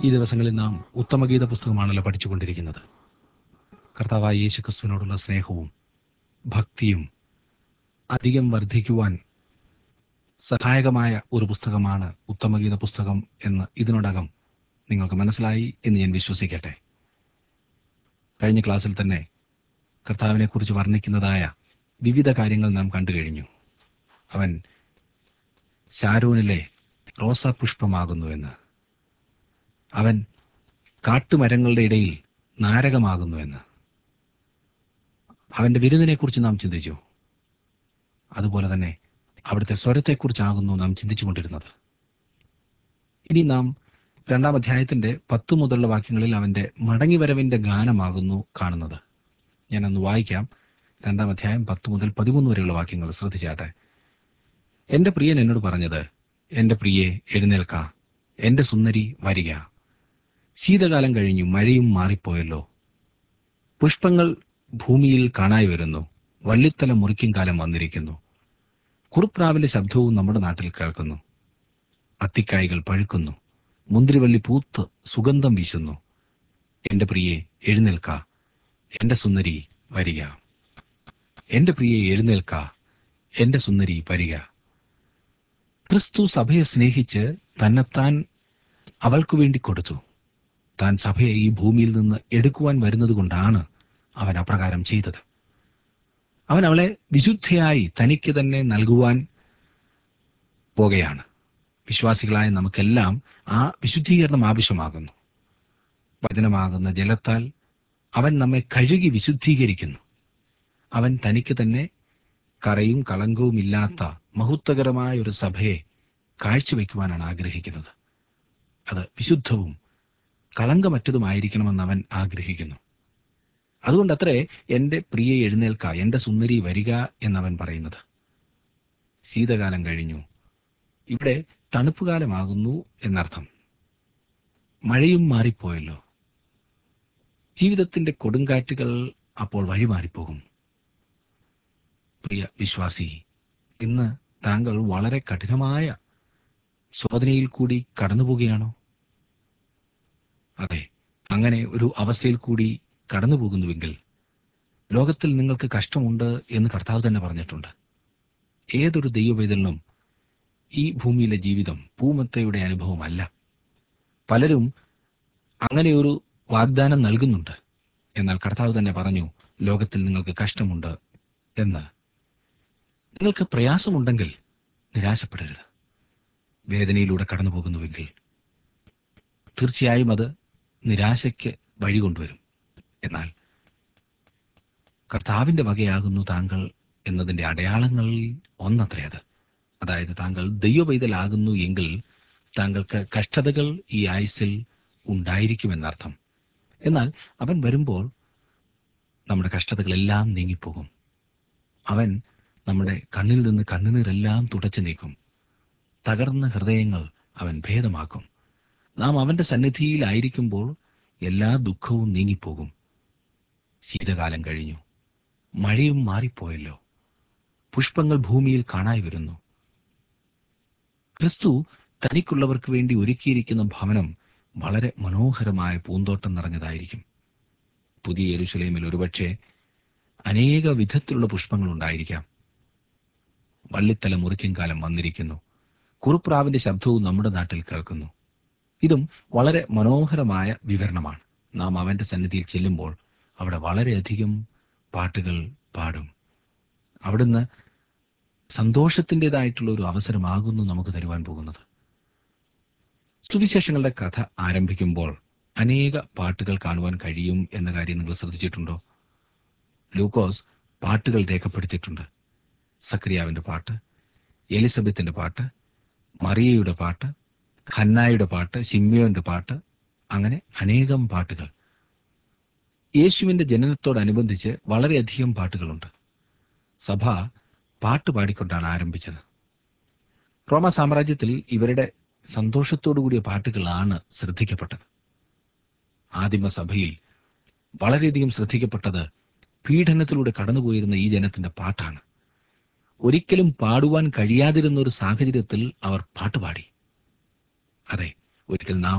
ഈ ദിവസങ്ങളിൽ നാം ഉത്തമഗീത പുസ്തകമാണല്ലോ പഠിച്ചുകൊണ്ടിരിക്കുന്നത് കർത്താവായ യേശുക്രിസ്തുവിനോടുള്ള സ്നേഹവും ഭക്തിയും അധികം വർദ്ധിക്കുവാൻ സഹായകമായ ഒരു പുസ്തകമാണ് ഉത്തമഗീത പുസ്തകം എന്ന് ഇതിനോടകം നിങ്ങൾക്ക് മനസ്സിലായി എന്ന് ഞാൻ വിശ്വസിക്കട്ടെ കഴിഞ്ഞ ക്ലാസ്സിൽ തന്നെ കർത്താവിനെ കുറിച്ച് വർണ്ണിക്കുന്നതായ വിവിധ കാര്യങ്ങൾ നാം കണ്ടു കഴിഞ്ഞു അവൻ ശാരൂനിലെ റോസാപുഷ്പമാകുന്നുവെന്ന് അവൻ കാട്ടുമരങ്ങളുടെ ഇടയിൽ നാരകമാകുന്നുവെന്ന് അവന്റെ വിരുന്നിനെക്കുറിച്ച് നാം ചിന്തിച്ചു അതുപോലെ തന്നെ അവിടുത്തെ സ്വരത്തെക്കുറിച്ചാകുന്നു നാം ചിന്തിച്ചുകൊണ്ടിരുന്നത് ഇനി നാം രണ്ടാം അധ്യായത്തിന്റെ പത്തു മുതലുള്ള വാക്യങ്ങളിൽ അവന്റെ മടങ്ങിവരവിന്റെ ഗാനമാകുന്നു കാണുന്നത് ഞാനൊന്ന് വായിക്കാം രണ്ടാം അധ്യായം പത്ത് മുതൽ പതിമൂന്ന് വരെയുള്ള വാക്യങ്ങൾ ശ്രദ്ധിച്ചാട്ടെ എന്റെ പ്രിയൻ എന്നോട് പറഞ്ഞത് എന്റെ പ്രിയെ എഴുന്നേൽക്ക എന്റെ സുന്ദരി വരിക ശീതകാലം കഴിഞ്ഞു മഴയും മാറിപ്പോയല്ലോ പുഷ്പങ്ങൾ ഭൂമിയിൽ കാണായി വരുന്നു വള്ളിത്തല മുറിക്കും കാലം വന്നിരിക്കുന്നു കുറുപ്രാവിന്റെ ശബ്ദവും നമ്മുടെ നാട്ടിൽ കേൾക്കുന്നു അത്തിക്കായ്കൾ പഴുക്കുന്നു മുന്തിരിവള്ളി പൂത്ത് സുഗന്ധം വീശുന്നു എന്റെ പ്രിയെ എഴുന്നേൽക്ക എന്റെ സുന്ദരി വരിക എന്റെ പ്രിയെ എഴുന്നേൽക്ക എന്റെ സുന്ദരി വരിക ക്രിസ്തു സഭയെ സ്നേഹിച്ച് തന്നെത്താൻ അവൾക്കു വേണ്ടി കൊടുത്തു താൻ സഭയെ ഈ ഭൂമിയിൽ നിന്ന് എടുക്കുവാൻ വരുന്നത് കൊണ്ടാണ് അവൻ അപ്രകാരം ചെയ്തത് അവൻ അവളെ വിശുദ്ധയായി തനിക്ക് തന്നെ നൽകുവാൻ പോകുകയാണ് വിശ്വാസികളായ നമുക്കെല്ലാം ആ വിശുദ്ധീകരണം ആവശ്യമാകുന്നു വചനമാകുന്ന ജലത്താൽ അവൻ നമ്മെ കഴുകി വിശുദ്ധീകരിക്കുന്നു അവൻ തനിക്ക് തന്നെ കറയും കളങ്കവും ഇല്ലാത്ത മഹത്വകരമായ ഒരു സഭയെ കാഴ്ചവെക്കുവാനാണ് ആഗ്രഹിക്കുന്നത് അത് വിശുദ്ധവും കളങ്കമറ്റതുമായിരിക്കണമെന്ന് അവൻ ആഗ്രഹിക്കുന്നു അതുകൊണ്ടത്രേ എന്റെ പ്രിയെ എഴുന്നേൽക്ക എന്റെ സുന്ദരി വരിക എന്നവൻ പറയുന്നത് ശീതകാലം കഴിഞ്ഞു ഇവിടെ തണുപ്പുകാലമാകുന്നു എന്നർത്ഥം മഴയും മാറിപ്പോയല്ലോ ജീവിതത്തിന്റെ കൊടുങ്കാറ്റുകൾ അപ്പോൾ വഴിമാറിപ്പോകും പ്രിയ വിശ്വാസി ഇന്ന് താങ്കൾ വളരെ കഠിനമായ ശോധനയിൽ കൂടി കടന്നുപോകുകയാണോ അതെ അങ്ങനെ ഒരു അവസ്ഥയിൽ കൂടി കടന്നു പോകുന്നുവെങ്കിൽ ലോകത്തിൽ നിങ്ങൾക്ക് കഷ്ടമുണ്ട് എന്ന് കർത്താവ് തന്നെ പറഞ്ഞിട്ടുണ്ട് ഏതൊരു ദൈവവേദനും ഈ ഭൂമിയിലെ ജീവിതം പൂമത്തയുടെ അനുഭവമല്ല പലരും അങ്ങനെയൊരു വാഗ്ദാനം നൽകുന്നുണ്ട് എന്നാൽ കർത്താവ് തന്നെ പറഞ്ഞു ലോകത്തിൽ നിങ്ങൾക്ക് കഷ്ടമുണ്ട് എന്ന് നിങ്ങൾക്ക് പ്രയാസമുണ്ടെങ്കിൽ നിരാശപ്പെടരുത് വേദനയിലൂടെ കടന്നു പോകുന്നുവെങ്കിൽ തീർച്ചയായും അത് നിരാശയ്ക്ക് വഴി കൊണ്ടുവരും എന്നാൽ കർത്താവിന്റെ വകയാകുന്നു താങ്കൾ എന്നതിന്റെ അടയാളങ്ങളിൽ ഒന്നത്രേ അത് അതായത് താങ്കൾ ദൈവവൈതലാകുന്നു എങ്കിൽ താങ്കൾക്ക് കഷ്ടതകൾ ഈ ആയുസിൽ ഉണ്ടായിരിക്കുമെന്നർത്ഥം എന്നാൽ അവൻ വരുമ്പോൾ നമ്മുടെ കഷ്ടതകളെല്ലാം നീങ്ങിപ്പോകും അവൻ നമ്മുടെ കണ്ണിൽ നിന്ന് കണ്ണുനീരെല്ലാം തുടച്ചു നീക്കും തകർന്ന ഹൃദയങ്ങൾ അവൻ ഭേദമാക്കും നാം അവന്റെ സന്നിധിയിലായിരിക്കുമ്പോൾ എല്ലാ ദുഃഖവും നീങ്ങിപ്പോകും ശീതകാലം കഴിഞ്ഞു മഴയും മാറിപ്പോയല്ലോ പുഷ്പങ്ങൾ ഭൂമിയിൽ കാണായി വരുന്നു ക്രിസ്തു തനിക്കുള്ളവർക്ക് വേണ്ടി ഒരുക്കിയിരിക്കുന്ന ഭവനം വളരെ മനോഹരമായ പൂന്തോട്ടം നിറഞ്ഞതായിരിക്കും പുതിയ യെരുശലേമിൽ ഒരുപക്ഷെ അനേക വിധത്തിലുള്ള പുഷ്പങ്ങൾ ഉണ്ടായിരിക്കാം വള്ളിത്തല മുറിക്കും കാലം വന്നിരിക്കുന്നു കുറുപ്രാവിന്റെ ശബ്ദവും നമ്മുടെ നാട്ടിൽ കേൾക്കുന്നു ഇതും വളരെ മനോഹരമായ വിവരണമാണ് നാം അവന്റെ സന്നിധിയിൽ ചെല്ലുമ്പോൾ അവിടെ വളരെയധികം പാട്ടുകൾ പാടും അവിടുന്ന് സന്തോഷത്തിൻ്റെതായിട്ടുള്ള ഒരു അവസരമാകുന്നു നമുക്ക് തരുവാൻ പോകുന്നത് സുവിശേഷങ്ങളുടെ കഥ ആരംഭിക്കുമ്പോൾ അനേക പാട്ടുകൾ കാണുവാൻ കഴിയും എന്ന കാര്യം നിങ്ങൾ ശ്രദ്ധിച്ചിട്ടുണ്ടോ ലൂക്കോസ് പാട്ടുകൾ രേഖപ്പെടുത്തിയിട്ടുണ്ട് സക്രിയാവിന്റെ പാട്ട് എലിസബത്തിന്റെ പാട്ട് മറിയയുടെ പാട്ട് ഹന്നായുടെ പാട്ട് ഷിമ്യോന്റെ പാട്ട് അങ്ങനെ അനേകം പാട്ടുകൾ യേശുവിന്റെ ജനനത്തോടനുബന്ധിച്ച് വളരെയധികം പാട്ടുകളുണ്ട് സഭ പാട്ട് പാടിക്കൊണ്ടാണ് ആരംഭിച്ചത് റോമ സാമ്രാജ്യത്തിൽ ഇവരുടെ സന്തോഷത്തോടുകൂടിയ പാട്ടുകളാണ് ശ്രദ്ധിക്കപ്പെട്ടത് ആദിമസഭയിൽ വളരെയധികം ശ്രദ്ധിക്കപ്പെട്ടത് പീഡനത്തിലൂടെ കടന്നുപോയിരുന്ന ഈ ജനത്തിന്റെ പാട്ടാണ് ഒരിക്കലും പാടുവാൻ കഴിയാതിരുന്ന ഒരു സാഹചര്യത്തിൽ അവർ പാട്ടുപാടി അതെ ഒരിക്കൽ നാം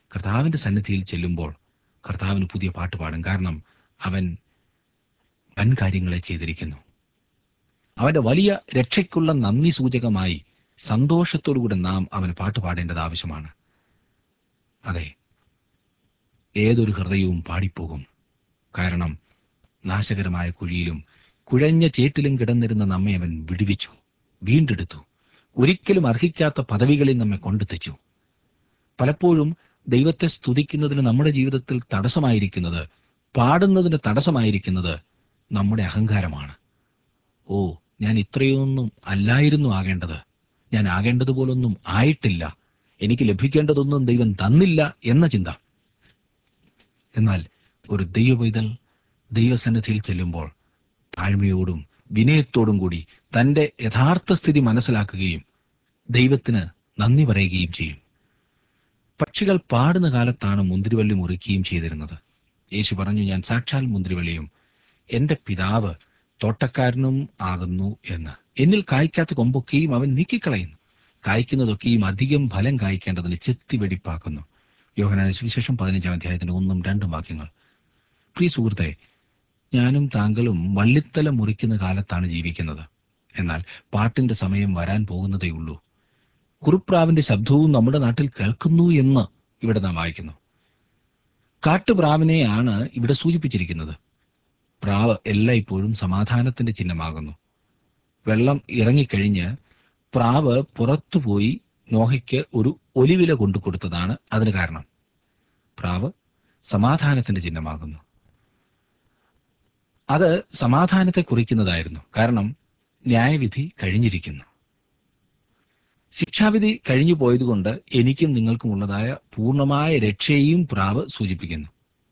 കർത്താവിന്റെ സന്നിധിയിൽ ചെല്ലുമ്പോൾ കർത്താവിന് പുതിയ പാട്ട് പാടും കാരണം അവൻ വൻ കാര്യങ്ങളെ ചെയ്തിരിക്കുന്നു അവന്റെ വലിയ രക്ഷയ്ക്കുള്ള നന്ദി സൂചകമായി സന്തോഷത്തോടുകൂടെ നാം അവന് പാട്ട് പാടേണ്ടത് ആവശ്യമാണ് അതെ ഏതൊരു ഹൃദയവും പാടിപ്പോകും കാരണം നാശകരമായ കുഴിയിലും കുഴഞ്ഞ ചേറ്റിലും കിടന്നിരുന്ന നമ്മെ അവൻ വിടുവിച്ചു വീണ്ടെടുത്തു ഒരിക്കലും അർഹിക്കാത്ത പദവികളിൽ നമ്മെ കൊണ്ടെത്തിച്ചു പലപ്പോഴും ദൈവത്തെ സ്തുതിക്കുന്നതിന് നമ്മുടെ ജീവിതത്തിൽ തടസ്സമായിരിക്കുന്നത് പാടുന്നതിന് തടസ്സമായിരിക്കുന്നത് നമ്മുടെ അഹങ്കാരമാണ് ഓ ഞാൻ ഇത്രയൊന്നും അല്ലായിരുന്നു ആകേണ്ടത് ഞാൻ ആകേണ്ടതുപോലൊന്നും ആയിട്ടില്ല എനിക്ക് ലഭിക്കേണ്ടതൊന്നും ദൈവം തന്നില്ല എന്ന ചിന്ത എന്നാൽ ഒരു ദൈവപൈതൽ ദൈവസന്നിധിയിൽ ചെല്ലുമ്പോൾ താഴ്മയോടും വിനയത്തോടും കൂടി തന്റെ യഥാർത്ഥ സ്ഥിതി മനസ്സിലാക്കുകയും ദൈവത്തിന് നന്ദി പറയുകയും ചെയ്യും പക്ഷികൾ പാടുന്ന കാലത്താണ് മുന്തിരിവള്ളി മുറിക്കുകയും ചെയ്തിരുന്നത് യേശു പറഞ്ഞു ഞാൻ സാക്ഷാൽ മുന്തിരിവള്ളിയും എന്റെ പിതാവ് തോട്ടക്കാരനും ആകുന്നു എന്ന് എന്നിൽ കായ്ക്കാത്ത കൊമ്പൊക്കെയും അവൻ നീക്കിക്കളയുന്നു കായ്ക്കുന്നതൊക്കെയും അധികം ഫലം കായ്ക്കേണ്ടതിന് ചെത്തി വെടിപ്പാക്കുന്നു യോഹനാന സുവിശേഷം പതിനഞ്ചാം അധ്യായത്തിന്റെ ഒന്നും രണ്ടും വാക്യങ്ങൾ പ്രിയ സുഹൃത്തെ ഞാനും താങ്കളും വള്ളിത്തല മുറിക്കുന്ന കാലത്താണ് ജീവിക്കുന്നത് എന്നാൽ പാട്ടിന്റെ സമയം വരാൻ പോകുന്നതേ ഉള്ളൂ കുറുപ്രാവിന്റെ ശബ്ദവും നമ്മുടെ നാട്ടിൽ കേൾക്കുന്നു എന്ന് ഇവിടെ നാം വായിക്കുന്നു കാട്ടുപ്രാവിനെയാണ് ഇവിടെ സൂചിപ്പിച്ചിരിക്കുന്നത് പ്രാവ് എല്ലായ്പ്പോഴും സമാധാനത്തിന്റെ ചിഹ്നമാകുന്നു വെള്ളം ഇറങ്ങിക്കഴിഞ്ഞ് പ്രാവ് പുറത്തുപോയി നോഹയ്ക്ക് ഒരു ഒലിവില കൊണ്ടു കൊടുത്തതാണ് അതിന് കാരണം പ്രാവ് സമാധാനത്തിന്റെ ചിഹ്നമാകുന്നു അത് സമാധാനത്തെ കുറിക്കുന്നതായിരുന്നു കാരണം ന്യായവിധി കഴിഞ്ഞിരിക്കുന്നു ശിക്ഷാവിധി കഴിഞ്ഞു പോയതുകൊണ്ട് എനിക്കും നിങ്ങൾക്കും ഉള്ളതായ പൂർണ്ണമായ രക്ഷയെയും പ്രാവ് സൂചിപ്പിക്കുന്നു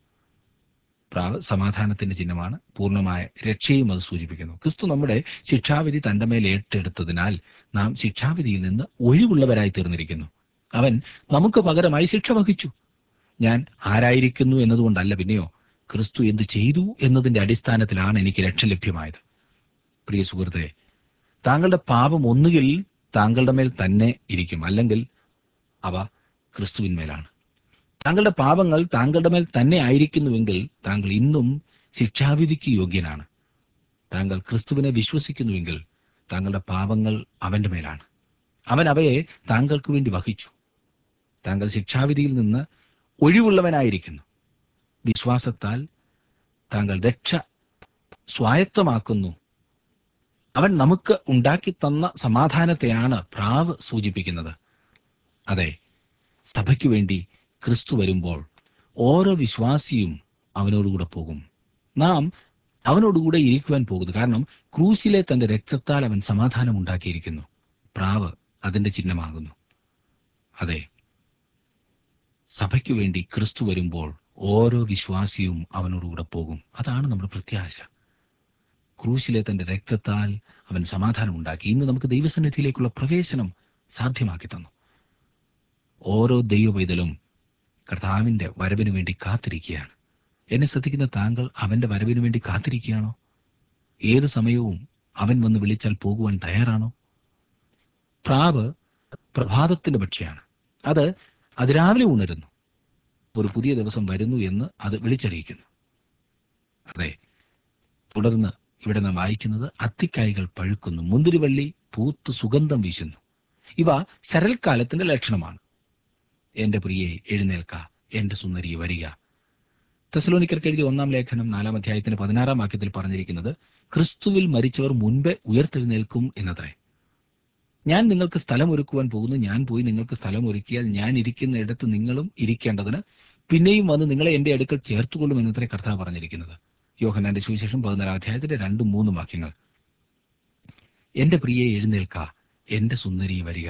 പ്രാവ് സമാധാനത്തിന്റെ ചിഹ്നമാണ് പൂർണ്ണമായ രക്ഷയും അത് സൂചിപ്പിക്കുന്നു ക്രിസ്തു നമ്മുടെ ശിക്ഷാവിധി തന്റെ മേൽ ഏറ്റെടുത്തതിനാൽ നാം ശിക്ഷാവിധിയിൽ നിന്ന് ഒഴിവുള്ളവരായി തീർന്നിരിക്കുന്നു അവൻ നമുക്ക് പകരമായി ശിക്ഷ വഹിച്ചു ഞാൻ ആരായിരിക്കുന്നു എന്നതുകൊണ്ടല്ല പിന്നെയോ ക്രിസ്തു എന്ത് ചെയ്തു എന്നതിന്റെ അടിസ്ഥാനത്തിലാണ് എനിക്ക് രക്ഷ ലഭ്യമായത് പ്രിയ സുഹൃത്തെ താങ്കളുടെ പാപം ഒന്നുകിൽ താങ്കളുടെ മേൽ തന്നെ ഇരിക്കും അല്ലെങ്കിൽ അവ ക്രിസ്തുവിന്മേലാണ് താങ്കളുടെ പാപങ്ങൾ താങ്കളുടെ മേൽ തന്നെ ആയിരിക്കുന്നുവെങ്കിൽ താങ്കൾ ഇന്നും ശിക്ഷാവിധിക്ക് യോഗ്യനാണ് താങ്കൾ ക്രിസ്തുവിനെ വിശ്വസിക്കുന്നുവെങ്കിൽ താങ്കളുടെ പാപങ്ങൾ അവന്റെ മേലാണ് അവൻ അവയെ താങ്കൾക്ക് വേണ്ടി വഹിച്ചു താങ്കൾ ശിക്ഷാവിധിയിൽ നിന്ന് ഒഴിവുള്ളവനായിരിക്കുന്നു വിശ്വാസത്താൽ താങ്കൾ രക്ഷ സ്വായത്തമാക്കുന്നു അവൻ നമുക്ക് ഉണ്ടാക്കി തന്ന സമാധാനത്തെയാണ് പ്രാവ് സൂചിപ്പിക്കുന്നത് അതെ സഭയ്ക്ക് വേണ്ടി ക്രിസ്തു വരുമ്പോൾ ഓരോ വിശ്വാസിയും അവനോടുകൂടെ പോകും നാം അവനോടുകൂടെ ഇരിക്കുവാൻ പോകുന്നു കാരണം ക്രൂശിലെ തന്റെ രക്തത്താൽ അവൻ സമാധാനം ഉണ്ടാക്കിയിരിക്കുന്നു പ്രാവ് അതിന്റെ ചിഹ്നമാകുന്നു അതെ സഭയ്ക്ക് വേണ്ടി ക്രിസ്തു വരുമ്പോൾ ഓരോ വിശ്വാസിയും അവനോടുകൂടെ പോകും അതാണ് നമ്മുടെ പ്രത്യാശ ക്രൂശിലെ തന്റെ രക്തത്താൽ അവൻ സമാധാനം ഉണ്ടാക്കി ഇന്ന് നമുക്ക് ദൈവസന്നിധിയിലേക്കുള്ള പ്രവേശനം സാധ്യമാക്കി തന്നു ഓരോ ദൈവപൈതലും കർത്താവിന്റെ വരവിനു വേണ്ടി കാത്തിരിക്കുകയാണ് എന്നെ ശ്രദ്ധിക്കുന്ന താങ്കൾ അവന്റെ വരവിനു വേണ്ടി കാത്തിരിക്കുകയാണോ ഏത് സമയവും അവൻ വന്ന് വിളിച്ചാൽ പോകുവാൻ തയ്യാറാണോ പ്രാവ് പ്രഭാതത്തിന്റെ പക്ഷിയാണ് അത് അതിരാവിലെ ഉണരുന്നു ഒരു പുതിയ ദിവസം വരുന്നു എന്ന് അത് വിളിച്ചറിയിക്കുന്നു അതെ തുടർന്ന് ഇവിടെ നാം വായിക്കുന്നത് അത്തിക്കായ്കൾ പഴുക്കുന്നു മുന്തിരിവള്ളി പൂത്ത് സുഗന്ധം വീശുന്നു ഇവ ശരൽക്കാലത്തിന്റെ ലക്ഷണമാണ് എന്റെ പ്രിയെ എഴുന്നേൽക്ക എന്റെ സുന്ദരി വരിക തെസലോനിക്കർക്ക് എഴുതിയ ഒന്നാം ലേഖനം നാലാം അധ്യായത്തിന്റെ പതിനാറാം വാക്യത്തിൽ പറഞ്ഞിരിക്കുന്നത് ക്രിസ്തുവിൽ മരിച്ചവർ മുൻപേ ഉയർത്തെഴുന്നേൽക്കും എന്നത്രേ ഞാൻ നിങ്ങൾക്ക് സ്ഥലം ഒരുക്കുവാൻ പോകുന്നു ഞാൻ പോയി നിങ്ങൾക്ക് സ്ഥലം ഒരുക്കിയാൽ ഞാൻ ഇരിക്കുന്ന ഇടത്ത് നിങ്ങളും ഇരിക്കേണ്ടതിന് പിന്നെയും വന്ന് നിങ്ങളെ എന്റെ അടുക്കൽ ചേർത്തുകൊള്ളും എന്നത്രേ കർത്താവ് പറഞ്ഞിരിക്കുന്നത് യോഹനാന്റെ സുവിശേഷം പതിനാലാം അധ്യായത്തിന്റെ രണ്ടും മൂന്നും വാക്യങ്ങൾ എന്റെ പ്രിയെ എഴുന്നേൽക്ക എന്റെ സുന്ദരി വരിക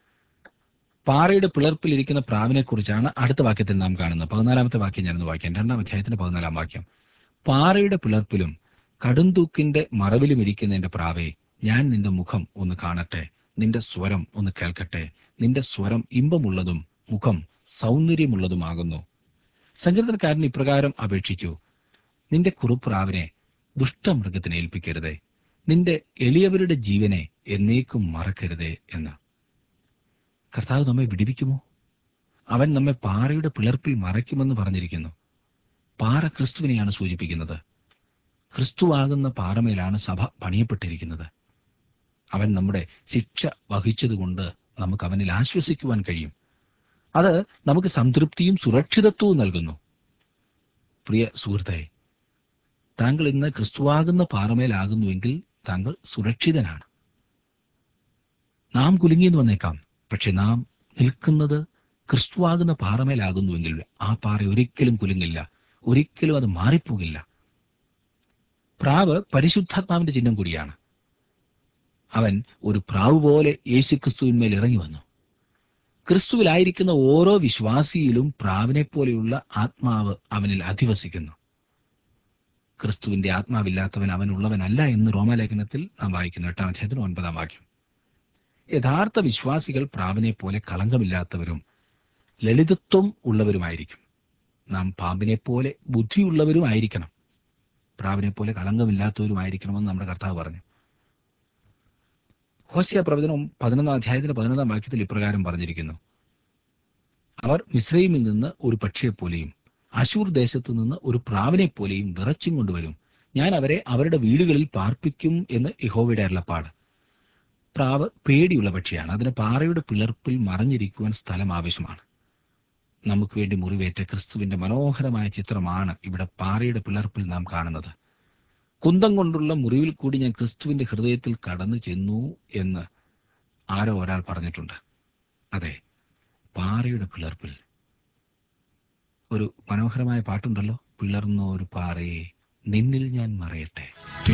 പാറയുടെ പിളർപ്പിലിരിക്കുന്ന പ്രാവിനെ കുറിച്ചാണ് അടുത്ത വാക്യത്തിൽ നാം കാണുന്നത് പതിനാലാമത്തെ വാക്യം ഞാനൊന്ന് വാക്യം രണ്ടാം അധ്യായത്തിന്റെ പതിനാലാം വാക്യം പാറയുടെ പിളർപ്പിലും കടുംതൂക്കിന്റെ മറവിലും ഇരിക്കുന്ന എന്റെ പ്രാവേ ഞാൻ നിന്റെ മുഖം ഒന്ന് കാണട്ടെ നിന്റെ സ്വരം ഒന്ന് കേൾക്കട്ടെ നിന്റെ സ്വരം ഇമ്പമുള്ളതും മുഖം സൗന്ദര്യമുള്ളതുമാകുന്നു സങ്കീർത്തനക്കാരൻ ഇപ്രകാരം അപേക്ഷിച്ചു നിന്റെ കുറുപ്രാവിനെ ദുഷ്ടമൃഗത്തിന് ഏൽപ്പിക്കരുതേ നിന്റെ എളിയവരുടെ ജീവനെ എന്നേക്കും മറക്കരുതേ എന്ന് കർത്താവ് നമ്മെ വിടിവിക്കുമോ അവൻ നമ്മെ പാറയുടെ പിളർപ്പിൽ മറയ്ക്കുമെന്ന് പറഞ്ഞിരിക്കുന്നു പാറ ക്രിസ്തുവിനെയാണ് സൂചിപ്പിക്കുന്നത് ക്രിസ്തുവാകുന്ന പാറമേലാണ് സഭ പണിയപ്പെട്ടിരിക്കുന്നത് അവൻ നമ്മുടെ ശിക്ഷ വഹിച്ചതുകൊണ്ട് നമുക്ക് അവനിൽ ആശ്വസിക്കുവാൻ കഴിയും അത് നമുക്ക് സംതൃപ്തിയും സുരക്ഷിതത്വവും നൽകുന്നു പ്രിയ സുഹൃത്തെ താങ്കൾ ഇന്ന് ക്രിസ്തുവാകുന്ന പാറമേലാകുന്നുവെങ്കിൽ താങ്കൾ സുരക്ഷിതനാണ് നാം കുലുങ്ങിയെന്ന് വന്നേക്കാം പക്ഷെ നാം നിൽക്കുന്നത് ക്രിസ്തുവാകുന്ന പാറമേലാകുന്നുവെങ്കിൽ ആ പാറ ഒരിക്കലും കുലുങ്ങില്ല ഒരിക്കലും അത് മാറിപ്പോകില്ല പ്രാവ് പരിശുദ്ധാത്മാവിന്റെ ചിഹ്നം കൂടിയാണ് അവൻ ഒരു പ്രാവ് പോലെ യേശു ക്രിസ്തുവിന്മേൽ ഇറങ്ങി വന്നു ക്രിസ്തുവിലായിരിക്കുന്ന ഓരോ വിശ്വാസിയിലും പ്രാവിനെ പോലെയുള്ള ആത്മാവ് അവനിൽ അധിവസിക്കുന്നു ക്രിസ്തുവിന്റെ ആത്മാവില്ലാത്തവൻ അവനുള്ളവനല്ല എന്ന് റോമാലേഖനത്തിൽ നാം വായിക്കുന്നു എട്ടാം അധ്യായത്തിന് ഒൻപതാം വാക്യം യഥാർത്ഥ വിശ്വാസികൾ പ്രാവിനെ പോലെ കളങ്കമില്ലാത്തവരും ലളിതത്വം ഉള്ളവരുമായിരിക്കും നാം പാമ്പിനെ പോലെ ബുദ്ധിയുള്ളവരുമായിരിക്കണം പ്രാവിനെ പോലെ കളങ്കമില്ലാത്തവരുമായിരിക്കണമെന്ന് നമ്മുടെ കർത്താവ് പറഞ്ഞു ഹോസ്യ പ്രവചനം പതിനൊന്നാം അധ്യായത്തിന് പതിനൊന്നാം വാക്യത്തിൽ ഇപ്രകാരം പറഞ്ഞിരിക്കുന്നു അവർ മിശ്രൈമിൽ നിന്ന് ഒരു പക്ഷിയെപ്പോലെയും അശൂർ ദേശത്തു നിന്ന് ഒരു പ്രാവിനെ പോലെയും വിറച്ചും കൊണ്ടുവരും ഞാൻ അവരെ അവരുടെ വീടുകളിൽ പാർപ്പിക്കും എന്ന് യഹോവയുടെ അരുളപ്പാട് പ്രാവ് പേടിയുള്ള പക്ഷിയാണ് അതിന് പാറയുടെ പിളർപ്പിൽ മറഞ്ഞിരിക്കുവാൻ സ്ഥലം ആവശ്യമാണ് നമുക്ക് വേണ്ടി മുറിവേറ്റ ക്രിസ്തുവിന്റെ മനോഹരമായ ചിത്രമാണ് ഇവിടെ പാറയുടെ പിളർപ്പിൽ നാം കാണുന്നത് കുന്തം കൊണ്ടുള്ള മുറിവിൽ കൂടി ഞാൻ ക്രിസ്തുവിന്റെ ഹൃദയത്തിൽ കടന്നു ചെന്നു എന്ന് ആരോ ഒരാൾ പറഞ്ഞിട്ടുണ്ട് അതെ പാറയുടെ പിളർപ്പിൽ ഒരു മനോഹരമായ പാട്ടുണ്ടല്ലോ പിളർന്ന ഒരു പാറയെ നിന്നിൽ ഞാൻ മറയട്ടെ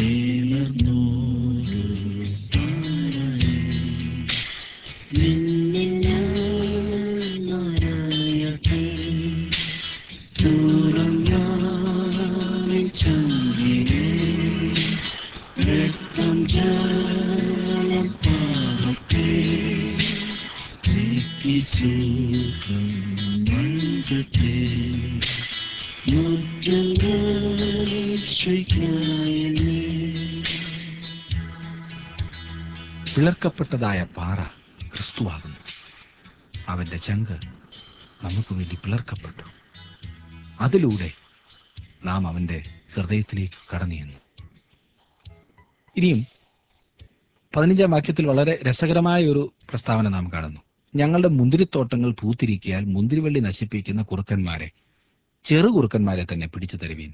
പിളർക്കപ്പെട്ടതായ പാറ ക്രിസ്തുവാകുന്നു അവന്റെ ചങ്ക് നമുക്ക് വേണ്ടി പിളർക്കപ്പെട്ടു അതിലൂടെ നാം അവന്റെ ഹൃദയത്തിലേക്ക് കടന്നു ചെന്നു ഇനിയും പതിനഞ്ചാം വാക്യത്തിൽ വളരെ രസകരമായ ഒരു പ്രസ്താവന നാം കാണുന്നു ഞങ്ങളുടെ മുന്തിരിത്തോട്ടങ്ങൾ പൂത്തിരിക്കിയാൽ മുന്തിരിവള്ളി നശിപ്പിക്കുന്ന കുറുക്കന്മാരെ ചെറു കുറുക്കന്മാരെ തന്നെ പിടിച്ചു തരുവീൻ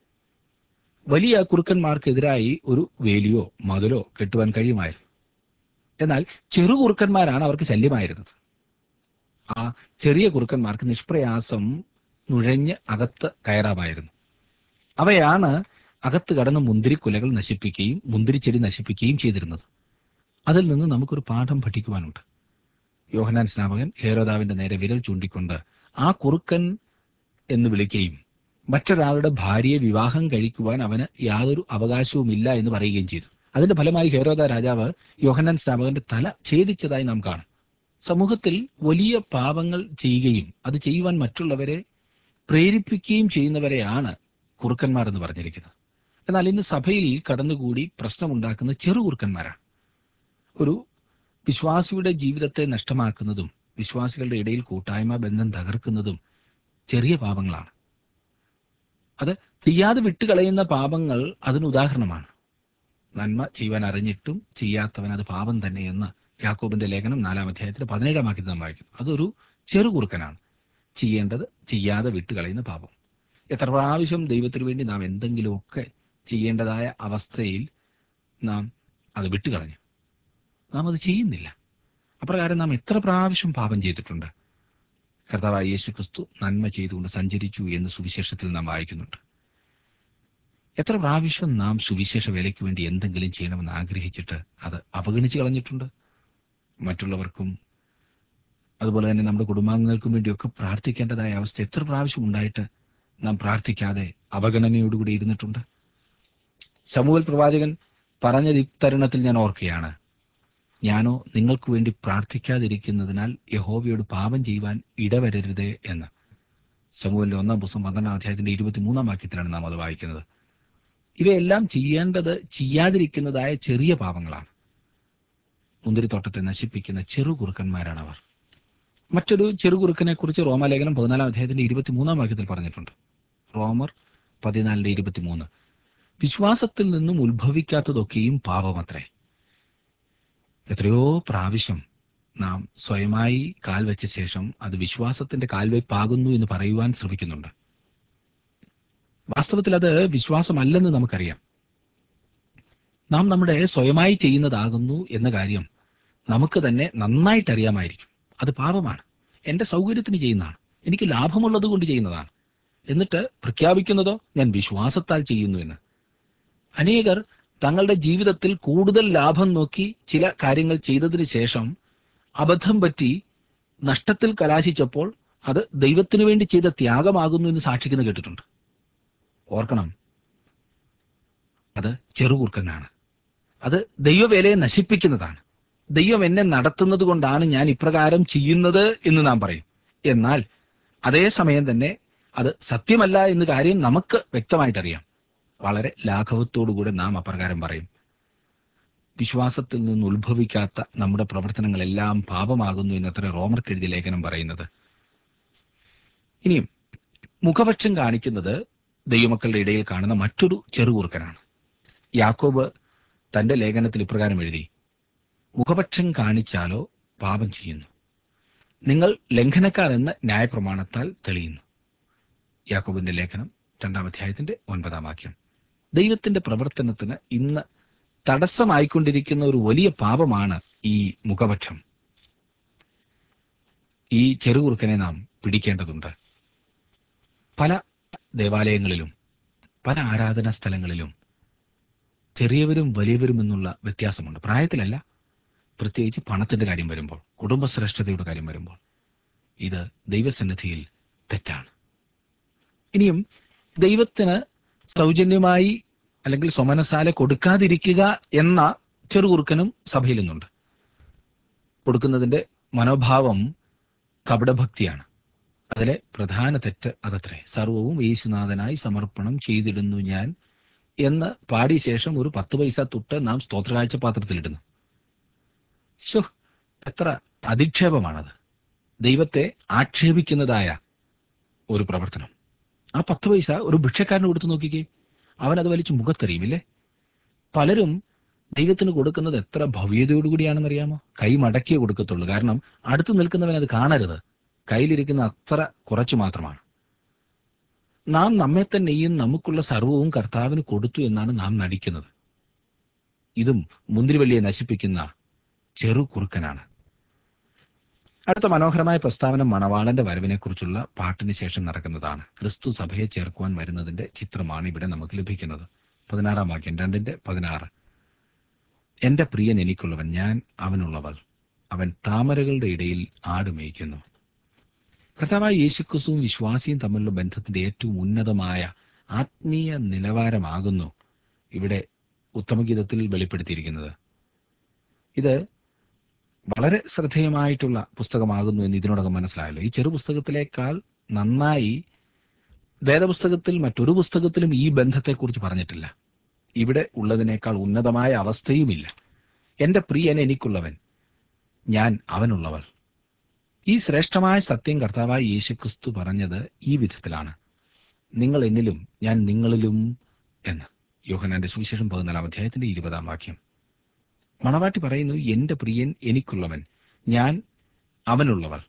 വലിയ കുറുക്കന്മാർക്കെതിരായി ഒരു വേലിയോ മതിലോ കെട്ടുവാൻ കഴിയുമായിരുന്നു എന്നാൽ ചെറു കുറുക്കന്മാരാണ് അവർക്ക് ശല്യമായിരുന്നത് ആ ചെറിയ കുറുക്കന്മാർക്ക് നിഷ്പ്രയാസം നുഴഞ്ഞ് അകത്ത് കയറാമായിരുന്നു അവയാണ് അകത്ത് കടന്ന് മുന്തിരിക്കുലകൾ നശിപ്പിക്കുകയും മുന്തിരിച്ചെടി നശിപ്പിക്കുകയും ചെയ്തിരുന്നത് അതിൽ നിന്ന് നമുക്കൊരു പാഠം പഠിക്കുവാനുണ്ട് യോഹനാൻ സ്നാപകൻ ഹേരോദാവിന്റെ നേരെ വിരൽ ചൂണ്ടിക്കൊണ്ട് ആ കുറുക്കൻ എന്ന് വിളിക്കുകയും മറ്റൊരാളുടെ ഭാര്യയെ വിവാഹം കഴിക്കുവാൻ അവന് യാതൊരു അവകാശവുമില്ല എന്ന് പറയുകയും ചെയ്തു അതിന്റെ ഫലമായി ഹേരോദ രാജാവ് യോഹന്നാൻ സ്നാപകന്റെ തല ഛേദിച്ചതായി നാം കാണും സമൂഹത്തിൽ വലിയ പാപങ്ങൾ ചെയ്യുകയും അത് ചെയ്യുവാൻ മറ്റുള്ളവരെ പ്രേരിപ്പിക്കുകയും ചെയ്യുന്നവരെയാണ് കുറുക്കന്മാർ എന്ന് പറഞ്ഞിരിക്കുന്നത് എന്നാൽ ഇന്ന് സഭയിൽ കടന്നുകൂടി പ്രശ്നമുണ്ടാക്കുന്ന ചെറു കുറുക്കന്മാരാണ് ഒരു വിശ്വാസിയുടെ ജീവിതത്തെ നഷ്ടമാക്കുന്നതും വിശ്വാസികളുടെ ഇടയിൽ കൂട്ടായ്മ ബന്ധം തകർക്കുന്നതും ചെറിയ പാപങ്ങളാണ് അത് ചെയ്യാതെ വിട്ടുകളയുന്ന പാപങ്ങൾ അതിന് ഉദാഹരണമാണ് നന്മ ചെയ്യുവാൻ അറിഞ്ഞിട്ടും ചെയ്യാത്തവൻ അത് പാപം തന്നെയെന്ന് യാക്കോബിന്റെ ലേഖനം നാലാം അധ്യായത്തിൽ പതിനേഴാം വാക്യത്തിൽ നാം വായിക്കും അതൊരു ചെറുകുറുക്കനാണ് ചെയ്യേണ്ടത് ചെയ്യാതെ വിട്ടുകളയുന്ന പാപം എത്ര പ്രാവശ്യം ദൈവത്തിനു വേണ്ടി നാം എന്തെങ്കിലുമൊക്കെ ചെയ്യേണ്ടതായ അവസ്ഥയിൽ നാം അത് വിട്ടുകളഞ്ഞു നാം അത് ചെയ്യുന്നില്ല അപ്രകാരം നാം എത്ര പ്രാവശ്യം പാപം ചെയ്തിട്ടുണ്ട് കർത്താവായ യേശു ക്രിസ്തു നന്മ ചെയ്തുകൊണ്ട് സഞ്ചരിച്ചു എന്ന് സുവിശേഷത്തിൽ നാം വായിക്കുന്നുണ്ട് എത്ര പ്രാവശ്യം നാം സുവിശേഷ വേലയ്ക്ക് വേണ്ടി എന്തെങ്കിലും ചെയ്യണമെന്ന് ആഗ്രഹിച്ചിട്ട് അത് അവഗണിച്ചു കളഞ്ഞിട്ടുണ്ട് മറ്റുള്ളവർക്കും അതുപോലെ തന്നെ നമ്മുടെ കുടുംബാംഗങ്ങൾക്കും വേണ്ടിയൊക്കെ പ്രാർത്ഥിക്കേണ്ടതായ അവസ്ഥ എത്ര പ്രാവശ്യം ഉണ്ടായിട്ട് നാം പ്രാർത്ഥിക്കാതെ അവഗണനയോടുകൂടി ഇരുന്നിട്ടുണ്ട് സമൂഹൽ പ്രവാചകൻ പറഞ്ഞ തരുണത്തിൽ ഞാൻ ഓർക്കുകയാണ് ഞാനോ നിങ്ങൾക്ക് വേണ്ടി പ്രാർത്ഥിക്കാതിരിക്കുന്നതിനാൽ യഹോവയോട് പാപം ചെയ്യുവാൻ ഇടവരരുതേ എന്ന് സമൂഹലിന്റെ ഒന്നാം പുസ്തകം പന്ത്രണ്ടാം അധ്യായത്തിന്റെ ഇരുപത്തിമൂന്നാം വാക്യത്തിലാണ് നാം അത് വായിക്കുന്നത് ഇവയെല്ലാം ചെയ്യേണ്ടത് ചെയ്യാതിരിക്കുന്നതായ ചെറിയ പാപങ്ങളാണ് മുന്തിരിത്തോട്ടത്തെ നശിപ്പിക്കുന്ന ചെറു കുറുക്കന്മാരാണ് അവർ മറ്റൊരു ചെറുകുറുക്കനെ കുറിച്ച് റോമാലേഖനം പതിനാലാം അധ്യായത്തിന്റെ ഇരുപത്തിമൂന്നാം വാക്യത്തിൽ പറഞ്ഞിട്ടുണ്ട് റോമർ പതിനാലിന്റെ ഇരുപത്തിമൂന്ന് വിശ്വാസത്തിൽ നിന്നും ഉത്ഭവിക്കാത്തതൊക്കെയും പാപമത്രേ എത്രയോ പ്രാവശ്യം നാം സ്വയമായി കാൽ വെച്ച ശേഷം അത് വിശ്വാസത്തിന്റെ കാൽവയ്പാകുന്നു എന്ന് പറയുവാൻ ശ്രമിക്കുന്നുണ്ട് വാസ്തവത്തിൽ അത് വിശ്വാസമല്ലെന്ന് നമുക്കറിയാം നാം നമ്മുടെ സ്വയമായി ചെയ്യുന്നതാകുന്നു എന്ന കാര്യം നമുക്ക് തന്നെ നന്നായിട്ട് അറിയാമായിരിക്കും അത് പാപമാണ് എന്റെ സൗകര്യത്തിന് ചെയ്യുന്നതാണ് എനിക്ക് ലാഭമുള്ളത് കൊണ്ട് ചെയ്യുന്നതാണ് എന്നിട്ട് പ്രഖ്യാപിക്കുന്നതോ ഞാൻ വിശ്വാസത്താൽ ചെയ്യുന്നു എന്ന് അനേകർ തങ്ങളുടെ ജീവിതത്തിൽ കൂടുതൽ ലാഭം നോക്കി ചില കാര്യങ്ങൾ ചെയ്തതിനു ശേഷം അബദ്ധം പറ്റി നഷ്ടത്തിൽ കലാശിച്ചപ്പോൾ അത് ദൈവത്തിനു വേണ്ടി ചെയ്ത ത്യാഗമാകുന്നു എന്ന് സാക്ഷിക്കുന്ന കേട്ടിട്ടുണ്ട് ഓർക്കണം അത് ചെറുകുർക്കനാണ് അത് ദൈവവേലയെ നശിപ്പിക്കുന്നതാണ് ദൈവം എന്നെ നടത്തുന്നത് കൊണ്ടാണ് ഞാൻ ഇപ്രകാരം ചെയ്യുന്നത് എന്ന് നാം പറയും എന്നാൽ അതേ സമയം തന്നെ അത് സത്യമല്ല എന്ന് കാര്യം നമുക്ക് വ്യക്തമായിട്ടറിയാം വളരെ ലാഘവത്തോടുകൂടെ നാം അപ്രകാരം പറയും വിശ്വാസത്തിൽ നിന്ന് ഉത്ഭവിക്കാത്ത നമ്മുടെ പ്രവർത്തനങ്ങളെല്ലാം പാപമാകുന്നു എന്നത്ര റോമർക്ക് എഴുതിയ ലേഖനം പറയുന്നത് ഇനിയും മുഖപക്ഷം കാണിക്കുന്നത് ദൈവമക്കളുടെ ഇടയിൽ കാണുന്ന മറ്റൊരു ചെറുകുറുക്കനാണ് യാക്കോബ് തന്റെ ലേഖനത്തിൽ ഇപ്രകാരം എഴുതി മുഖപക്ഷം കാണിച്ചാലോ പാപം ചെയ്യുന്നു നിങ്ങൾ ലംഘനക്കാർ എന്ന ന്യായപ്രമാണത്താൽ തെളിയുന്നു യാക്കോബിന്റെ ലേഖനം രണ്ടാം അധ്യായത്തിന്റെ ഒൻപതാം വാക്യം ദൈവത്തിന്റെ പ്രവർത്തനത്തിന് ഇന്ന് തടസ്സമായിക്കൊണ്ടിരിക്കുന്ന ഒരു വലിയ പാപമാണ് ഈ മുഖപക്ഷം ഈ ചെറുകുറുക്കനെ നാം പിടിക്കേണ്ടതുണ്ട് പല ദേവാലയങ്ങളിലും പല ആരാധനാ സ്ഥലങ്ങളിലും ചെറിയവരും വലിയവരും എന്നുള്ള വ്യത്യാസമുണ്ട് പ്രായത്തിലല്ല പ്രത്യേകിച്ച് പണത്തിന്റെ കാര്യം വരുമ്പോൾ കുടുംബശ്രേഷ്ഠതയുടെ കാര്യം വരുമ്പോൾ ഇത് ദൈവസന്നിധിയിൽ തെറ്റാണ് ഇനിയും ദൈവത്തിന് സൗജന്യമായി അല്ലെങ്കിൽ സ്വമനസാല കൊടുക്കാതിരിക്കുക എന്ന ചെറുകുറുക്കനും സഭയിൽ നിന്നുണ്ട് കൊടുക്കുന്നതിന്റെ മനോഭാവം കപടഭക്തിയാണ് അതിലെ പ്രധാന തെറ്റ് അതത്രേ സർവവും യേശുനാഥനായി സമർപ്പണം ചെയ്തിടുന്നു ഞാൻ എന്ന് പാടിയ ശേഷം ഒരു പത്ത് പൈസ തൊട്ട് നാം സ്തോത്രകാഴ്ച പാത്രത്തിലിടുന്നു ശോ എത്ര അധിക്ഷേപമാണത് ദൈവത്തെ ആക്ഷേപിക്കുന്നതായ ഒരു പ്രവർത്തനം ആ പത്ത് പൈസ ഒരു ഭിക്ഷക്കാരന് കൊടുത്തു നോക്കിക്കേ അവൻ അത് വലിച്ച് മുഖത്തെറിയുമില്ലേ പലരും ദൈവത്തിന് കൊടുക്കുന്നത് എത്ര ഭവ്യതയോടുകൂടിയാണെന്നറിയാമോ കൈ മടക്കിയേ കൊടുക്കത്തുള്ളൂ കാരണം അടുത്ത് നിൽക്കുന്നവൻ അത് കാണരുത് കയ്യിലിരിക്കുന്ന അത്ര കുറച്ചു മാത്രമാണ് നാം നമ്മെ തന്നെയും നമുക്കുള്ള സർവവും കർത്താവിന് കൊടുത്തു എന്നാണ് നാം നടിക്കുന്നത് ഇതും മുന്തിരിവള്ളിയെ നശിപ്പിക്കുന്ന ചെറു കുറുക്കനാണ് അടുത്ത മനോഹരമായ പ്രസ്താവന മണവാളന്റെ വരവിനെക്കുറിച്ചുള്ള പാട്ടിന് ശേഷം നടക്കുന്നതാണ് ക്രിസ്തു സഭയെ ചേർക്കുവാൻ വരുന്നതിന്റെ ചിത്രമാണ് ഇവിടെ നമുക്ക് ലഭിക്കുന്നത് പതിനാറാം വാക്യം രണ്ടിന്റെ പതിനാറ് എന്റെ പ്രിയൻ എനിക്കുള്ളവൻ ഞാൻ അവനുള്ളവൾ അവൻ താമരകളുടെ ഇടയിൽ ആട് മേയ്ക്കുന്നു കർത്താവായ യേശുക്രിസ്തുവും വിശ്വാസിയും തമ്മിലുള്ള ബന്ധത്തിന്റെ ഏറ്റവും ഉന്നതമായ ആത്മീയ നിലവാരമാകുന്നു ഇവിടെ ഉത്തമഗീതത്തിൽ വെളിപ്പെടുത്തിയിരിക്കുന്നത് ഇത് വളരെ ശ്രദ്ധേയമായിട്ടുള്ള പുസ്തകമാകുന്നു എന്ന് ഇതിനോടകം മനസ്സിലായല്ലോ ഈ ചെറു പുസ്തകത്തിലേക്കാൾ നന്നായി വേദപുസ്തകത്തിൽ മറ്റൊരു പുസ്തകത്തിലും ഈ ബന്ധത്തെക്കുറിച്ച് പറഞ്ഞിട്ടില്ല ഇവിടെ ഉള്ളതിനേക്കാൾ ഉന്നതമായ അവസ്ഥയുമില്ല എന്റെ പ്രിയൻ എനിക്കുള്ളവൻ ഞാൻ അവനുള്ളവൾ ഈ ശ്രേഷ്ഠമായ സത്യം കർത്താവായ യേശുക്രിസ്തു പറഞ്ഞത് ഈ വിധത്തിലാണ് നിങ്ങൾ എന്നിലും ഞാൻ നിങ്ങളിലും എന്ന് യോഹനാന്റെ സുവിശേഷം പതിനാലാം അധ്യായത്തിന്റെ ഇരുപതാം വാക്യം മണവാട്ടി പറയുന്നു എന്റെ പ്രിയൻ എനിക്കുള്ളവൻ ഞാൻ അവനുള്ളവൾ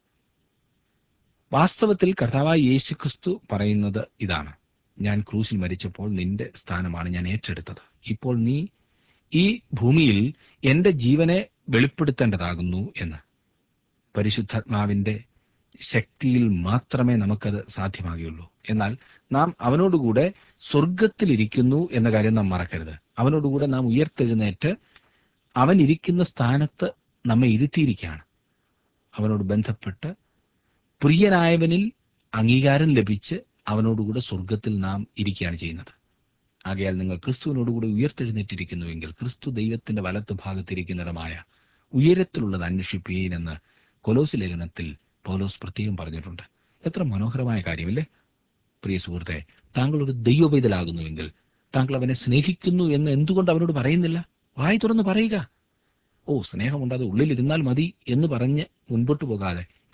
വാസ്തവത്തിൽ കർത്താവായ യേശുക്രിസ്തു പറയുന്നത് ഇതാണ് ഞാൻ ക്രൂശിൽ മരിച്ചപ്പോൾ നിന്റെ സ്ഥാനമാണ് ഞാൻ ഏറ്റെടുത്തത് ഇപ്പോൾ നീ ഈ ഭൂമിയിൽ എന്റെ ജീവനെ വെളിപ്പെടുത്തേണ്ടതാകുന്നു എന്ന് പരിശുദ്ധാത്മാവിന്റെ ശക്തിയിൽ മാത്രമേ നമുക്കത് സാധ്യമാകുകയുള്ളൂ എന്നാൽ നാം അവനോടുകൂടെ സ്വർഗത്തിലിരിക്കുന്നു എന്ന കാര്യം നാം മറക്കരുത് അവനോടുകൂടെ നാം ഉയർത്തെഴുന്നേറ്റ് അവൻ ഇരിക്കുന്ന സ്ഥാനത്ത് നമ്മെ ഇരുത്തിയിരിക്കുകയാണ് അവനോട് ബന്ധപ്പെട്ട് പ്രിയനായവനിൽ അംഗീകാരം ലഭിച്ച് അവനോടുകൂടെ സ്വർഗത്തിൽ നാം ഇരിക്കുകയാണ് ചെയ്യുന്നത് ആകയാൽ നിങ്ങൾ ക്രിസ്തുവിനോടുകൂടെ ഉയർത്തെഴുന്നേറ്റിരിക്കുന്നുവെങ്കിൽ ക്രിസ്തു ദൈവത്തിന്റെ വലത്ത് ഭാഗത്തിരിക്കുന്നിടമായ ഉയരത്തിലുള്ളത് അന്വേഷിപ്പീൻ എന്ന് കൊലോസ് ലേഖനത്തിൽ പൗലോസ് പ്രത്യേകം പറഞ്ഞിട്ടുണ്ട് എത്ര മനോഹരമായ കാര്യമില്ലേ പ്രിയ സുഹൃത്തെ താങ്കൾ ഒരു ദൈവപൈതലാകുന്നുവെങ്കിൽ താങ്കൾ അവനെ സ്നേഹിക്കുന്നു എന്ന് എന്തുകൊണ്ട് അവനോട് പറയുന്നില്ല വായി തുറന്ന് പറയുക ഓ സ്നേഹമുണ്ട് അത് ഉള്ളിലിരുന്നാൽ മതി എന്ന് പറഞ്ഞ് മുൻപോട്ട് പോകാതെ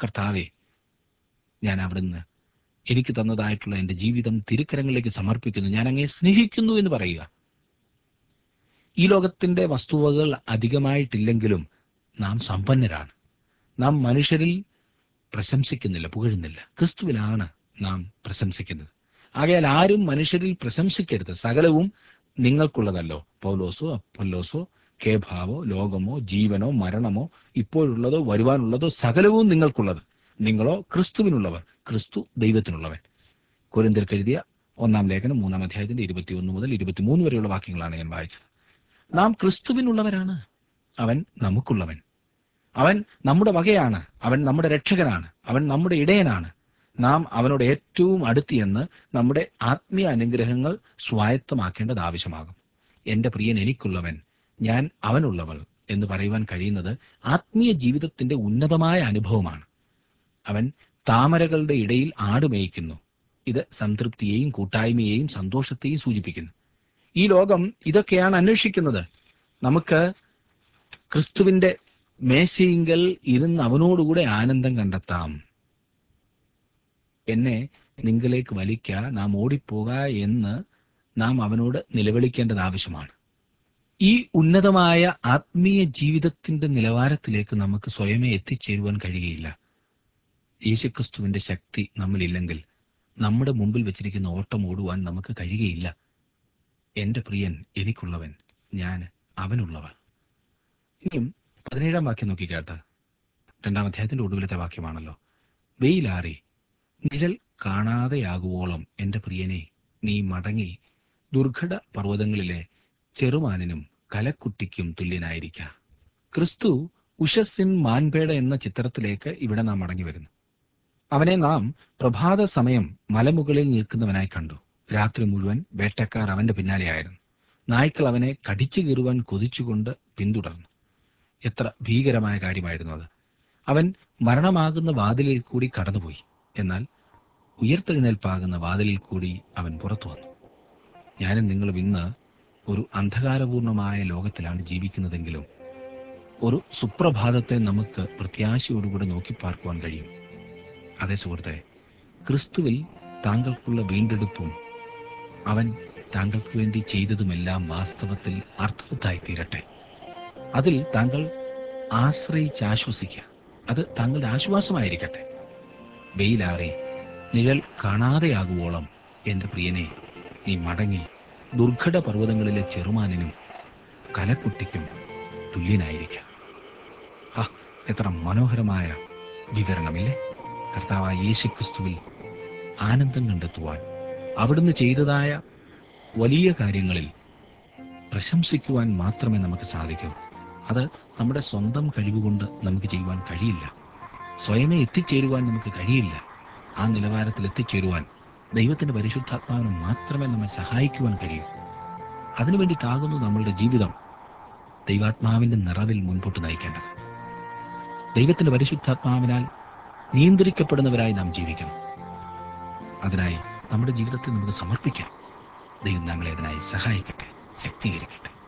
കർത്താവെ ഞാൻ അവിടുന്ന് എനിക്ക് തന്നതായിട്ടുള്ള എൻ്റെ ജീവിതം തിരുക്കരങ്ങളിലേക്ക് സമർപ്പിക്കുന്നു ഞാൻ അങ്ങേ സ്നേഹിക്കുന്നു എന്ന് പറയുക ഈ ലോകത്തിന്റെ വസ്തുവകൾ അധികമായിട്ടില്ലെങ്കിലും നാം സമ്പന്നരാണ് നാം മനുഷ്യരിൽ പ്രശംസിക്കുന്നില്ല പുകഴുന്നില്ല ക്രിസ്തുവിലാണ് നാം പ്രശംസിക്കുന്നത് ആകയാൽ ആരും മനുഷ്യരിൽ പ്രശംസിക്കരുത് സകലവും നിങ്ങൾക്കുള്ളതല്ലോ പൗലോസോ അപ്പൊല്ലോസോ കേഭാവോ ലോകമോ ജീവനോ മരണമോ ഇപ്പോഴുള്ളതോ വരുവാനുള്ളതോ സകലവും നിങ്ങൾക്കുള്ളത് നിങ്ങളോ ക്രിസ്തുവിനുള്ളവർ ക്രിസ്തു ദൈവത്തിനുള്ളവൻ കൊരിന്തിർക്ക് എഴുതിയ ഒന്നാം ലേഖനം മൂന്നാം അധ്യായത്തിന്റെ ഇരുപത്തിയൊന്ന് മുതൽ ഇരുപത്തിമൂന്ന് വരെയുള്ള വാക്യങ്ങളാണ് ഞാൻ വായിച്ചത് നാം ക്രിസ്തുവിനുള്ളവരാണ് അവൻ നമുക്കുള്ളവൻ അവൻ നമ്മുടെ വകയാണ് അവൻ നമ്മുടെ രക്ഷകനാണ് അവൻ നമ്മുടെ ഇടയനാണ് നാം അവനോട് ഏറ്റവും അടുത്തിയെന്ന് നമ്മുടെ ആത്മീയ അനുഗ്രഹങ്ങൾ സ്വായത്തമാക്കേണ്ടത് ആവശ്യമാകും എന്റെ പ്രിയൻ എനിക്കുള്ളവൻ ഞാൻ അവനുള്ളവൾ എന്ന് പറയുവാൻ കഴിയുന്നത് ആത്മീയ ജീവിതത്തിന്റെ ഉന്നതമായ അനുഭവമാണ് അവൻ താമരകളുടെ ഇടയിൽ ആടുമേയ്ക്കുന്നു ഇത് സംതൃപ്തിയെയും കൂട്ടായ്മയെയും സന്തോഷത്തെയും സൂചിപ്പിക്കുന്നു ഈ ലോകം ഇതൊക്കെയാണ് അന്വേഷിക്കുന്നത് നമുക്ക് ക്രിസ്തുവിന്റെ മേശയിങ്കൽ ഇരുന്ന് അവനോടുകൂടെ ആനന്ദം കണ്ടെത്താം എന്നെ നിങ്ങളിലേക്ക് വലിക്ക നാം ഓടിപ്പോക എന്ന് നാം അവനോട് നിലവിളിക്കേണ്ടത് ആവശ്യമാണ് ഈ ഉന്നതമായ ആത്മീയ ജീവിതത്തിന്റെ നിലവാരത്തിലേക്ക് നമുക്ക് സ്വയമേ എത്തിച്ചേരുവാൻ കഴിയുകയില്ല യേശുക്രിസ്തുവിന്റെ ശക്തി നമ്മളില്ലെങ്കിൽ നമ്മുടെ മുമ്പിൽ വെച്ചിരിക്കുന്ന ഓട്ടം ഓടുവാൻ നമുക്ക് കഴിയുകയില്ല എന്റെ പ്രിയൻ എനിക്കുള്ളവൻ ഞാൻ അവനുള്ളവൻ ഇനിയും പതിനേഴാം വാക്യം നോക്കിക്കാട്ട് രണ്ടാം അധ്യായത്തിന്റെ ഒടുവിലത്തെ വാക്യമാണല്ലോ വെയിലാറി നിഴൽ കാണാതെയാകുവോളം എന്റെ പ്രിയനെ നീ മടങ്ങി ദുർഘട പർവ്വതങ്ങളിലെ ചെറുമാനിനും കലക്കുട്ടിക്കും തുല്യനായിരിക്ക ക്രിസ്തു ഉഷസ്സിൻ മാൻപേട എന്ന ചിത്രത്തിലേക്ക് ഇവിടെ നാം മടങ്ങി വരുന്നു അവനെ നാം പ്രഭാത സമയം മലമുകളിൽ നിൽക്കുന്നവനായി കണ്ടു രാത്രി മുഴുവൻ വേട്ടക്കാർ അവന്റെ പിന്നാലെയായിരുന്നു നായ്ക്കൾ അവനെ കടിച്ചു കീറുവാൻ കൊതിച്ചുകൊണ്ട് പിന്തുടർന്നു എത്ര ഭീകരമായ കാര്യമായിരുന്നു അത് അവൻ മരണമാകുന്ന വാതിലിൽ കൂടി കടന്നുപോയി എന്നാൽ ഉയർത്തെഴുന്നേൽപ്പാകുന്ന വാതിലിൽ കൂടി അവൻ പുറത്തു വന്നു ഞാനും നിങ്ങളും ഇന്ന് ഒരു അന്ധകാരപൂർണമായ ലോകത്തിലാണ് ജീവിക്കുന്നതെങ്കിലും ഒരു സുപ്രഭാതത്തെ നമുക്ക് പ്രത്യാശയോടുകൂടെ നോക്കിപ്പാർക്കുവാൻ കഴിയും അതേ സുഹൃത്തെ ക്രിസ്തുവിൽ താങ്കൾക്കുള്ള വീണ്ടെടുപ്പും അവൻ താങ്കൾക്ക് വേണ്ടി ചെയ്തതുമെല്ലാം വാസ്തവത്തിൽ അർത്ഥവത്തായി തീരട്ടെ അതിൽ താങ്കൾ ആശ്രയിച്ച് ആശ്വസിക്കുക അത് താങ്കളുടെ ആശ്വാസമായിരിക്കട്ടെ വെയിലാറി നിഴൽ കാണാതെയാകുവോളം എന്റെ പ്രിയനെ നീ മടങ്ങി ദുർഘട പർവ്വതങ്ങളിലെ ചെറുമാനിനും കലക്കുട്ടിക്കും തുല്യനായിരിക്കാം ആ എത്ര മനോഹരമായ വിവരണമില്ലേ കർത്താവായ യേശുക്രിസ്തുവിൽ ആനന്ദം കണ്ടെത്തുവാൻ അവിടുന്ന് ചെയ്തതായ വലിയ കാര്യങ്ങളിൽ പ്രശംസിക്കുവാൻ മാത്രമേ നമുക്ക് സാധിക്കൂ അത് നമ്മുടെ സ്വന്തം കഴിവുകൊണ്ട് നമുക്ക് ചെയ്യുവാൻ കഴിയില്ല സ്വയമേ എത്തിച്ചേരുവാൻ നമുക്ക് കഴിയില്ല ആ നിലവാരത്തിൽ എത്തിച്ചേരുവാൻ ദൈവത്തിന്റെ പരിശുദ്ധാത്മാവിന് മാത്രമേ നമ്മെ സഹായിക്കുവാൻ കഴിയൂ അതിനു വേണ്ടിയിട്ടാകുന്നു നമ്മളുടെ ജീവിതം ദൈവാത്മാവിന്റെ നിറവിൽ മുൻപോട്ട് നയിക്കേണ്ടത് ദൈവത്തിന്റെ പരിശുദ്ധാത്മാവിനാൽ നിയന്ത്രിക്കപ്പെടുന്നവരായി നാം ജീവിക്കണം അതിനായി നമ്മുടെ ജീവിതത്തെ നമുക്ക് സമർപ്പിക്കാം ദൈവം നമ്മളെ അതിനായി സഹായിക്കട്ടെ ശക്തീകരിക്കട്ടെ